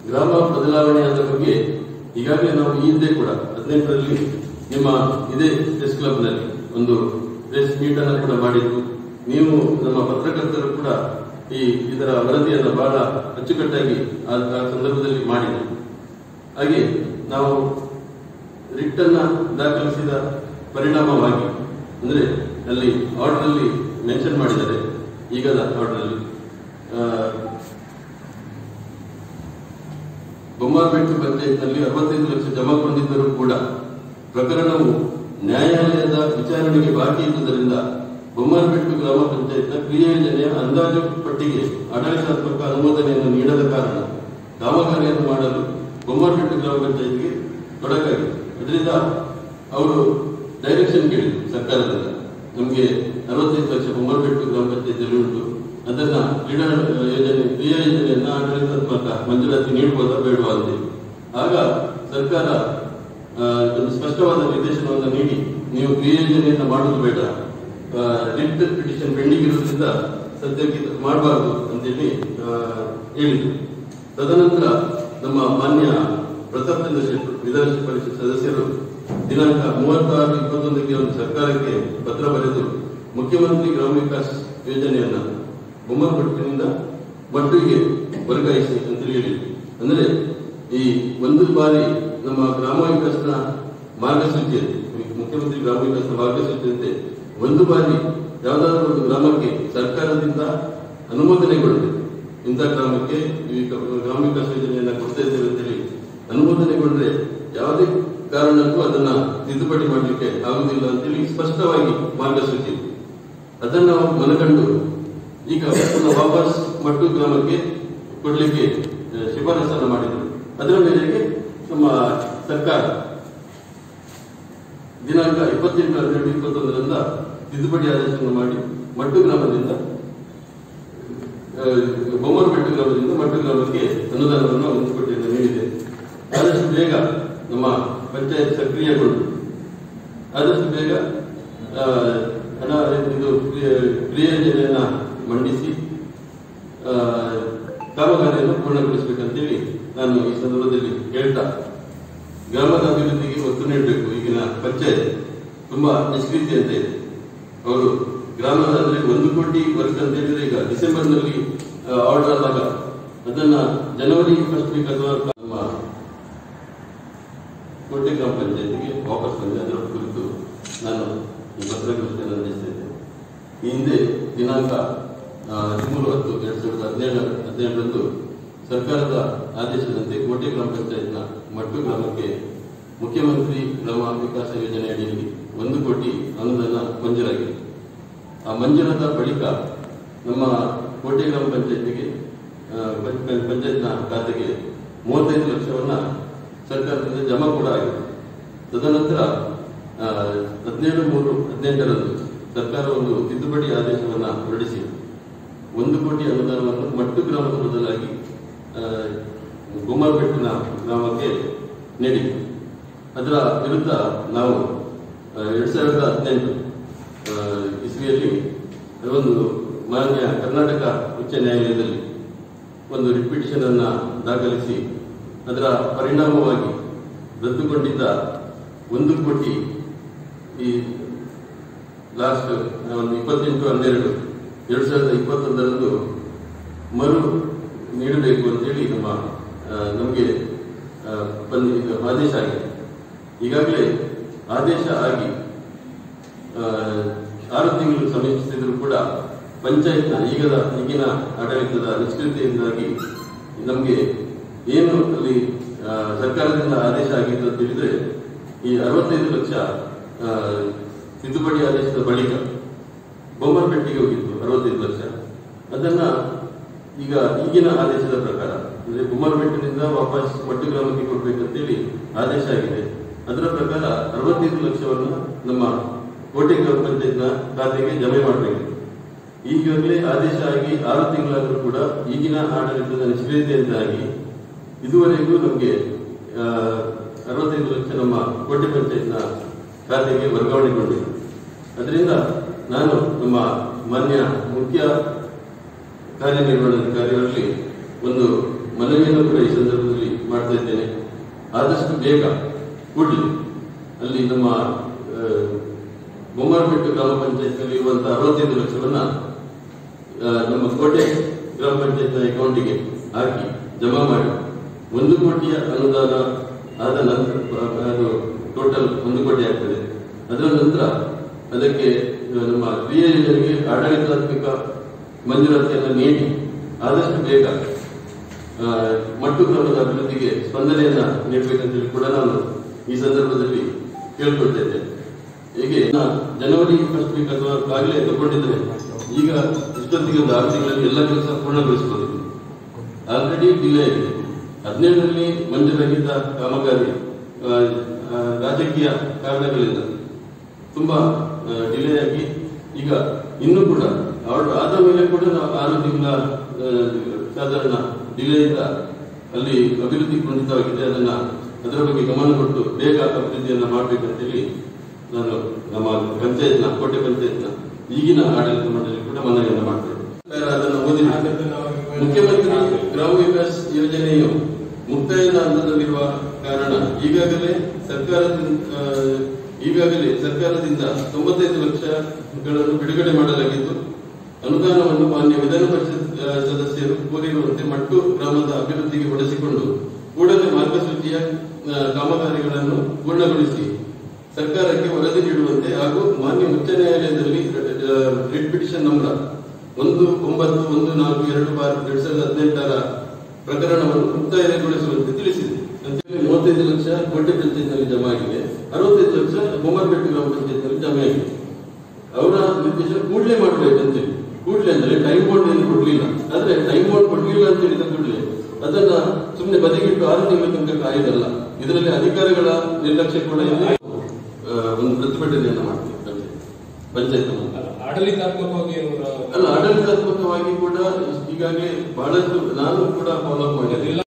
ಗ್ರಾಮ ಬದಲಾವಣೆಯಾದ ಬಗ್ಗೆ ಈಗಾಗಲೇ ನಾವು ಈ ಹಿಂದೆ ಕೂಡ ಹದಿನೆಂಟರಲ್ಲಿ ನಿಮ್ಮ ಇದೇ ಪ್ರೆಸ್ ಕ್ಲಬ್ನಲ್ಲಿ ಒಂದು ಪ್ರೆಸ್ ಮೀಟ್ ಅನ್ನು ಕೂಡ ಮಾಡಿದ್ದು ನೀವು ನಮ್ಮ ಪತ್ರಕರ್ತರು ಕೂಡ ಈ ಇದರ ವರದಿಯನ್ನು ಬಹಳ ಅಚ್ಚುಕಟ್ಟಾಗಿ ಆ ಆ ಸಂದರ್ಭದಲ್ಲಿ ಮಾಡಿದ್ರಿ ಹಾಗೆ ನಾವು ರಿಟ್ ಅನ್ನ ದಾಖಲಿಸಿದ ಪರಿಣಾಮವಾಗಿ ಅಂದ್ರೆ ಅಲ್ಲಿ ಆರ್ಡರ್ ಅಲ್ಲಿ ಮೆನ್ಷನ್ ಮಾಡಿದ್ದಾರೆ ಈಗದ ಆರ್ಡರ್ ಅಲ್ಲಿ ಆ, ಬೊಮ್ಮಾರ್ಪೇಟೆ ಪಂಚಾಯತ್ನಲ್ಲಿ ಅರವತ್ತೈದು ಲಕ್ಷ ಜಮಾಕೊಂಡಿದ್ದರೂ ಕೂಡ ಪ್ರಕರಣವು ನ್ಯಾಯಾಲಯದ ವಿಚಾರಣೆಗೆ ಬಾಕಿ ಇದ್ದುದರಿಂದ ಬೊಮ್ಮಾರ್ಪೇಟೆ ಗ್ರಾಮ ಪಂಚಾಯತ್ನ ಕ್ರಿಯಾ ಯೋಜನೆಯ ಅಂದಾಜು ಪಟ್ಟಿಗೆ ಆಡಳಿತಾತ್ಮಕ ಅನುಮೋದನೆಯನ್ನು ನೀಡದ ಕಾರಣ ಕಾಮಗಾರಿಯನ್ನು ಮಾಡಲು ಬೊಮ್ಮಾರ್ಪೇಟೆ ಗ್ರಾಮ ಪಂಚಾಯತ್ಗೆ ತೊಡಕಾಗಿದೆ ಅದರಿಂದ ಅವರು ಡೈರೆಕ್ಷನ್ ಕೇಳಿದ್ರು ಸರ್ಕಾರದಿಂದ ನಮಗೆ ಅರವತ್ತೈದು ಲಕ್ಷ ಬೊಮ್ಮರಪೇಟೆ ಗ್ರಾಮ ಪಂಚಾಯತಿಯಲ್ಲಿ ಉಂಟು ಅದನ್ನ ಕ್ರೀಡಾ ಯೋಜನೆ ಕ್ರಿಯಾ ಯೋಜನೆಯನ್ನ ಆಡಳಿತಾತ್ಮಕ ಮಂಜೂರಾತಿ ನೀಡಬಹುದಾ ಬೇಡವಾ ಅಂತೇಳಿ ಆಗ ಸರ್ಕಾರ ಆ, ಒಂದು ಸ್ಪಷ್ಟವಾದ ನಿರ್ದೇಶನವನ್ನು ನೀಡಿ ನೀವು ಕ್ರಿಯಾ ಯೋಜನೆಯನ್ನ ಮಾಡುವುದು ಬೇಡ ರಿಟ್ ಪಿಟಿಷನ್ ಪೆಂಡಿಂಗ್ ಇರುವುದರಿಂದ ಸದ್ಯಕ್ಕೆ ಇದು ಮಾಡಬಾರದು ಅಂತೇಳಿ ಆ, ಹೇಳಿದ್ರು ತದನಂತರ ನಮ್ಮ ಮಾನ್ಯ ಪ್ರತಾಪ್ ಚಂದ್ರ ಶೆಟ್ಟರು ವಿಧಾನ ಪರಿಷತ್ ಸದಸ್ಯರು ದಿನಾಂಕ ಮೂವತ್ತಾರು ಇಪ್ಪತ್ತೊಂದಕ್ಕೆ ಒಂದು ಸರ್ಕಾರಕ್ಕೆ ಪತ್ರ ಬರೆದು ಮುಖ್ಯಮಂತ್ರಿ ಗ್ರಾಮ ವಿಕಾಸ್ ಯೋಜನೆಯನ್ನ ಬೊಮ್ಮಪಟ್ಟಿನಿಂದ ಮಟ್ಟಿಗೆ ವರ್ಗಾಯಿಸಿ ಅಂತ ಹೇಳಿ ಅಂದ್ರೆ ಈ ಒಂದು ಬಾರಿ ನಮ್ಮ ಗ್ರಾಮ ವಿಕಾಸನ ಮಾರ್ಗಸೂಚಿಯಂತೆ ಮುಖ್ಯಮಂತ್ರಿ ಗ್ರಾಮ ವಿಕಾಸದ ಮಾರ್ಗಸೂಚಿಯಂತೆ ಒಂದು ಬಾರಿ ಯಾವುದಾದ್ರೂ ಒಂದು ಗ್ರಾಮಕ್ಕೆ ಸರ್ಕಾರದಿಂದ ಅನುಮೋದನೆಗೊಳ್ಳಬೇಕು ಇಂಥ ಗ್ರಾಮಕ್ಕೆ ಈ ಕ- ಗ್ರಾಮ ವಿಕಾಸ ಯೋಜನೆಯನ್ನ ಕೊಡ್ತಾ ಇದ್ದೇವೆ ಅಂತೇಳಿ ಅನುಮೋದನೆಗೊಂಡ್ರೆ ಯಾವುದೇ ಕಾರಣಕ್ಕೂ ಅದನ್ನ ತಿದ್ದುಪಡಿ ಮಾಡಲಿಕ್ಕೆ ಆಗುದಿಲ್ಲ ಅಂತೇಳಿ ಸ್ಪಷ್ಟವಾಗಿ ಮಾರ್ಗಸೂಚಿ ಇದೆ. ಅದನ್ನು ಅವರು ಮನಗಂಡು ಈಗ ಅದನ್ನ ವಾಪಸ್ ಮಟ್ಟು ಗ್ರಾಮಕ್ಕೆ ಕೊಡ್ಲಿಕ್ಕೆ ಆ, ಶಿಫಾರಸನ್ನು ಮಾಡಿದರು ಅದರ ಮೇರೆಗೆ ನಮ್ಮ ಸರ್ಕಾರ ದಿನಾಂಕ ಇಪ್ಪತ್ತೆಂಟು ಹನ್ನೆರಡು ಇಪ್ಪತ್ತೊಂದರಿಂದ ತಿದ್ದುಪಡಿ ಆದೇಶವನ್ನು ಮಾಡಿ ಮಟ್ಟು ಗ್ರಾಮದಿಂದ ಬೊಮ್ಮರಪೇಟೆ ಗ್ರಾಮದಿಂದ ಮಟ್ಟು ಗ್ರಾಮಕ್ಕೆ ಅನುದಾನವನ್ನು ಹೊಂದಿಕೊಟ್ಟಿಯನ್ನು ನೀಡಿದೆ ಆದಷ್ಟು ಬೇಗ ನಮ್ಮ ಪಂಚಾಯತ್ ಸಕ್ರಿಯಗೊಂಡು ಆದಷ್ಟು ಬೇಗ ಆ, ಹಣ ಇದು ಕ್ರಿಯೆ- ಕ್ರಿಯಾ ಯೋಜನೆಯನ್ನ ಮಂಡಿಸಿ ಆ, ಕಾಮಗಾರಿಯನ್ನು ಪೂರ್ಣಗೊಳಿಸಬೇಕಂತೇಳಿ ನಾನು ಈ ಸಂದರ್ಭದಲ್ಲಿ ಹೇಳ್ತಾ ಗ್ರಾಮದ ಅಭಿವೃದ್ಧಿಗೆ ಒತ್ತು ನೀಡಬೇಕು ಈಗಿನ ಪಂಚಾಯತ್ ತುಂಬಾ ನಿಷ್ಕ್ರಿಯತೆ ಇದೆ ಅವರು ಗ್ರಾಮದ ಅಂದ್ರೆ ಒಂದು ಕೋಟಿ ವರ್ಕ್ ಅಂತ ಹೇಳಿದ್ರೆ ಈಗ ಡಿಸೆಂಬರ್ ನಲ್ಲಿ ಆರ್ಡರ್ ಆದಾಗ ಅದನ್ನ ಜನವರಿ ಫಸ್ಟ್ ವೀಕ್ ಅಥವಾ ನಮ್ಮ ಕೋಟೆ ಗ್ರಾಮ ಪಂಚಾಯತಿಗೆ ವಾಪಸ್ ಬಂದೆ ಅದರ ಕುರಿತು ನಾನು ಈ ಪತ್ರಗೋಷ್ಠಿಯನ್ನು ನಡೆಸಿದ್ದೇನೆ ಈ ಹಿಂದೆ ದಿನಾಂಕ ಆ, ಹದಿಮೂರು ಹತ್ತು ಎರಡ್ ಸಾವಿರದ ಹದಿನೇಳು ಹದಿನೇಳರಂದು ಸರ್ಕಾರದ ಆದೇಶದಂತೆ ಕೋಟೆ ಗ್ರಾಮ ಪಂಚಾಯತ್ನ ಮಟ್ಟು ಗ್ರಾಮಕ್ಕೆ ಮುಖ್ಯಮಂತ್ರಿ ಗ್ರಾಮ ವಿಕಾಸ ಯೋಜನೆ ಅಡಿಯಲ್ಲಿ ಒಂದು ಕೋಟಿ ಅನುದಾನ ಮಂಜೂರಾಗಿದೆ ಆ ಮಂಜೂರಾದ ಬಳಿಕ ನಮ್ಮ ಕೋಟೆ ಗ್ರಾಮ ಪಂಚಾಯತಿಗೆ ಪಂಚಾಯತ್ನ ಖಾತೆಗೆ ಮೂವತ್ತೈದು ಲಕ್ಷವನ್ನ ಸರ್ಕಾರದಿಂದ ಜಮಾ ಕೂಡ ಆಗಿದೆ ತದನಂತರ ಆ, ಹದಿನೇಳು ಮೂರು ಹದಿನೆಂಟರಂದು ಸರ್ಕಾರ ಒಂದು ತಿದ್ದುಪಡಿ ಆದೇಶವನ್ನ ಹೊರಡಿಸಿ ಒಂದು ಕೋಟಿ ಅನುದಾನವನ್ನು ಮಟ್ಟು ಗ್ರಾಮದ ಬದಲಾಗಿ ಆ, ಗುಮ್ಮರಪೆಟ್ಟಿನ ಗ್ರಾಮಕ್ಕೆ ನೀಡಿದೆ ಅದರ ವಿರುದ್ಧ ನಾವು ಆ, ಎರಡ್ ಸಾವಿರದ ಹದಿನೆಂಟು ಆ, ಇಸ್ವಿಯಲ್ಲಿ ಒಂದು ಮಾನ್ಯ ಕರ್ನಾಟಕ ಉಚ್ಚ ನ್ಯಾಯಾಲಯದಲ್ಲಿ ಒಂದು ರಿಪಿಟಿಷನ್ ಅನ್ನ ದಾಖಲಿಸಿ ಅದರ ಪರಿಣಾಮವಾಗಿ ರದ್ದುಗೊಂಡಿದ್ದ ಒಂದು ಕೋಟಿ ಈ ಲಾಸ್ಟ್ ಒಂದು ಇಪ್ಪತ್ತೆಂಟು ಹನ್ನೆರಡು ಎರಡ್ ಸಾವಿರದ ಇಪ್ಪತ್ತೊಂದರಂದು ಮರು ನೀಡಬೇಕು ಅಂತೇಳಿ ನಮ್ಮ ಆ, ನಮಗೆ ಆ, ಬಂದ ಇದು ಆದೇಶ ಆಗಿದೆ ಈಗಾಗಲೇ ಆದೇಶ ಆಗಿ ಆ, ಆರು ತಿಂಗಳು ಸಮೀಪಿಸಿದ್ರು ಕೂಡ ಪಂಚಾಯತ್ನ ಈಗದ ಈಗಿನ ಆಡಳಿತದ ನಿಷ್ಕ್ರಿಯತೆಯಿಂದಾಗಿ ನಮಗೆ ಏನು ಅಲ್ಲಿ ಆ, ಸರ್ಕಾರದಿಂದ ಆದೇಶ ಆಗಿತ್ತು ಅಂತ ಹೇಳಿದ್ರೆ ಈ ಅರವತ್ತೈದು ಲಕ್ಷ ಆ, ತಿದ್ದುಪಡಿ ಆದೇಶದ ಬಳಿಕ ಬೊಮ್ಮರಪೇಟೆಗೆ ಹೋಗಿತ್ತು ಅರವತ್ತೈದು ಲಕ್ಷ ಅದನ್ನ ಈಗ ಈಗಿನ ಆದೇಶದ ಪ್ರಕಾರ ಅಂದ್ರೆ ಬೊಮ್ಮರಪೇಟೆನಿಂದ ವಾಪಸ್ ಮಟ್ಟು ಗ್ರಾಮಕ್ಕೆ ಕೊಡ್ಬೇಕಂತೇಳಿ ಆದೇಶ ಆಗಿದೆ ಅದರ ಪ್ರಕಾರ ಅರವತ್ತೈದು ಲಕ್ಷವನ್ನ ನಮ್ಮ ಕೋಟೆ ಗ್ರಾಮ ಪಂಚಾಯತ್ನ ಖಾತೆಗೆ ಜಮೆ ಮಾಡಬೇಕು ಈಗಾಗಲೇ ಆದೇಶ ಆಗಿ ಆರು ತಿಂಗಳಾದರೂ ಕೂಡ ಈಗಿನ ಆಡಳಿತದ ನಿಷ್ಕ್ರಿಯತೆಯಿಂದಾಗಿ ಇದುವರೆಗೂ ನಮಗೆ ಅರವತ್ತೈದು ಲಕ್ಷ ನಮ್ಮ ಕೋಟೆ ಪಂಚಾಯತ್ನ ಖಾತೆಗೆ ವರ್ಗಾವಣೆಗೊಂಡಿದೆ ಅದರಿಂದ ನಾನು ನಮ್ಮ ಮಾನ್ಯ ಮುಖ್ಯ ಕಾರ್ಯನಿರ್ವಹಣಾಧಿಕಾರಿಗಳಲ್ಲಿ ಒಂದು ಮನವಿಯನ್ನು ಕೂಡ ಈ ಸಂದರ್ಭದಲ್ಲಿ ಮಾಡ್ತಾ ಇದ್ದೇನೆ ಆದಷ್ಟು ಬೇಗ ಕೂಡಲಿ ಅಲ್ಲಿ ನಮ್ಮ ಆ, ಬೊಮ್ಮರಬೆಟ್ಟು ಗ್ರಾಮ ಪಂಚಾಯತ್ನಲ್ಲಿ ಇರುವಂತಹ ಅರವತ್ತೈದು ಲಕ್ಷವನ್ನ ಆ, ನಮ್ಮ ಕೋಟೆ ಗ್ರಾಮ ಪಂಚಾಯತ್ ಅಕೌಂಟಿಗೆ ಹಾಕಿ ಜಮಾ ಮಾಡಿ ಒಂದು ಕೋಟಿಯ ಅನುದಾನ ಆದ ನಂತರ ಅದು ಟೋಟಲ್ ಒಂದು ಕೋಟಿ ಆಗ್ತದೆ ಅದರ ನಂತರ ಅದಕ್ಕೆ ಆ, ನಮ್ಮ ಕ್ರಿಯಾ ಯೋಜನೆಗೆ ಆಡಳಿತಾತ್ಮಕ ಮಂಜೂರಾತಿಯನ್ನು ನೀಡಿ ಆದಷ್ಟು ಬೇಗ ಆ, ಮಟ್ಟು ಗ್ರಾಮದ ಅಭಿವೃದ್ಧಿಗೆ ಸ್ಪಂದನೆಯನ್ನ ನೀಡಬೇಕಂತೇಳಿ ಕೂಡ ನಾನು ಈ ಸಂದರ್ಭದಲ್ಲಿ ಕೇಳ್ಕೊಳ್ತಾ ಇದ್ದೇನೆ ಹೀಗೆ ನಾ- ಜನವರಿ ಫಸ್ಟ್ ವೀಕ್ ಅಥವಾ ಆಗಲೇ ತಗೊಂಡಿದ್ರೆ ಈಗ ಇಷ್ಟೊತ್ತಿಗೆ ಒಂದು ಆರು ತಿಂಗಳಲ್ಲಿ ಎಲ್ಲ ಕೆಲಸ ಪೂರ್ಣಗೊಳಿಸಬಹುದು ಆಲ್ರೆಡಿ ಡಿಲೇ ಆಗಿದೆ ಹದಿನೇಳರಲ್ಲಿ ಮಂಜೂರಾಗಿದ್ದ ಕಾಮಗಾರಿ ಆ, ಆ, ರಾಜಕೀಯ ಕಾರಣಗಳಿಂದ ತುಂಬಾ ಡಿಲೇ ಆಗಿ ಈಗ ಇನ್ನೂ ಕೂಡ ಆರ್ಡರ್ ಆದ ಮೇಲೆ ಕೂಡ ನಾವು ಆರು ತಿಂಗಳ ಆ, ಸಾಧಾರಣ ಡಿಲೇ ಇಂದ ಅಲ್ಲಿ ಅಭಿವೃದ್ಧಿ ಕುಂಠಿತವಾಗಿದೆ ಅದನ್ನ ಅದರ ಬಗ್ಗೆ ಗಮನ ಕೊಟ್ಟು ಬೇಗ ಅಭಿವೃದ್ಧಿಯನ್ನ ಮಾಡಬೇಕಂತೇಳಿ ನಾನು ನಮ್ಮ ಪಂಚಾಯತ್ನ ಕೋಟೆ ಪಂಚಾಯತ್ನ ಈಗಿನ ಆಡಳಿತ ಮಂಡಳಿ ಕೂಡ ಮನವಿಯನ್ನು ಮಾಡ್ತೇನೆ ಅದನ್ನು ಓದಿದೆ ಮುಖ್ಯಮಂತ್ರಿ ಗ್ರಾಮ ವಿಕಾಸ್ ಯೋಜನೆಯು ಮುಕ್ತಾಯದ ಹಂತದಲ್ಲಿರುವ ಕಾರಣ ಈಗಾಗಲೇ ಸರ್ಕಾರದಿಂದ ಆ, ಈಗಾಗಲೇ ಸರ್ಕಾರದಿಂದ ತೊಂಬತ್ತೈದು ಲಕ್ಷಗಳನ್ನು ಬಿಡುಗಡೆ ಮಾಡಲಾಗಿದ್ದು ಅನುದಾನವನ್ನು ಮಾನ್ಯ ವಿಧಾನ ಪರಿಷತ್ ಆ, ಸದಸ್ಯರು ಕೋರಿರುವಂತೆ ಮಟ್ಟು ಗ್ರಾಮದ ಅಭಿವೃದ್ಧಿಗೆ ಬಳಸಿಕೊಂಡು ಕೂಡಲೇ ಮಾರ್ಗಸೂಚಿಯ ಆ, ಕಾಮಗಾರಿಗಳನ್ನು ಪೂರ್ಣಗೊಳಿಸಿ ಸರ್ಕಾರಕ್ಕೆ ವರದಿ ನೀಡುವಂತೆ ಹಾಗೂ ಮಾನ್ಯ ಉಚ್ಚ ನ್ಯಾಯಾಲಯದಲ್ಲಿ ರಿಟ್ ಪಿಟಿಷನ್ ನಂಬರ್ ಒಂದು ಒಂಬತ್ತು ಒಂದು ನಾಲ್ಕು ಎರಡು ಬಾರ್ ಎರಡ್ ಸಾವಿರದ ಹದಿನೆಂಟರ ಪ್ರಕರಣವನ್ನು ಮುಕ್ತಾಯಗೊಳಿಸುವಂತೆ ತಿಳಿಸಿದೆ ಅಂತೇಳಿ ಮೂವತ್ತೈದು ಲಕ್ಷ ಕೋಟೆ ಪಂಚಾಯತ್ನಲ್ಲಿ ಜಮಾ ಆಗಿದೆ ಅರವತ್ತೈದು ಲಕ್ಷ ಬೊಮ್ಮರಪೇಟೆ ಗ್ರಾಮ ಪಂಚಾಯತ್ನಲ್ಲಿ ಜಮಾ ಆಗಿದೆ ಅವರ ನಿರ್ದೇಶನ ಕೂಡಲೇ ಮಾಡಬೇಕಂತೇಳಿ ಕೂಡಲೇ ಅಂದ್ರೆ ಟೈಮ್ ಬೋರ್ಡ್ ಏನು ಕೊಡ್ಲಿಲ್ಲ ಆದ್ರೆ ಟೈಮ್ ಬೋರ್ಡ್ ಕೊಡ್ಲಿಲ್ಲ ಅಂತ ಹೇಳಿದ ಕೂಡಲೇ ಅದನ್ನ ಸುಮ್ಮನೆ ಬದಿಗಿಟ್ಟು ಆರು ತಿಂಗಳ ತನಕ ಕಾಯ್ದಲ್ಲ ಇದರಲ್ಲಿ ಅಧಿಕಾರಿಗಳ ನಿರ್ಲಕ್ಷ್ಯ ಕೂಡ ಇಲ್ಲಿ ಆ, ಒಂದು ಪ್ರತಿಭಟನೆಯನ್ನ ಮಾಡ್ತೀವಿ ಪಂಚಾಯತ್ ಪಂಚಾಯತ್ ಮೂಲಕ. ಆಡಳಿತಾತ್ಮಕವಾಗಿ ಅವರ ಅಲ್ಲ ಆಡಳಿತಾತ್ಮಕವಾಗಿ ಕೂಡ ಈಗಾಗಲೇ ಬಹಳಷ್ಟು ನಾನು ಕೂಡ ಫಾಲೋ ಮಾಡಿದೆ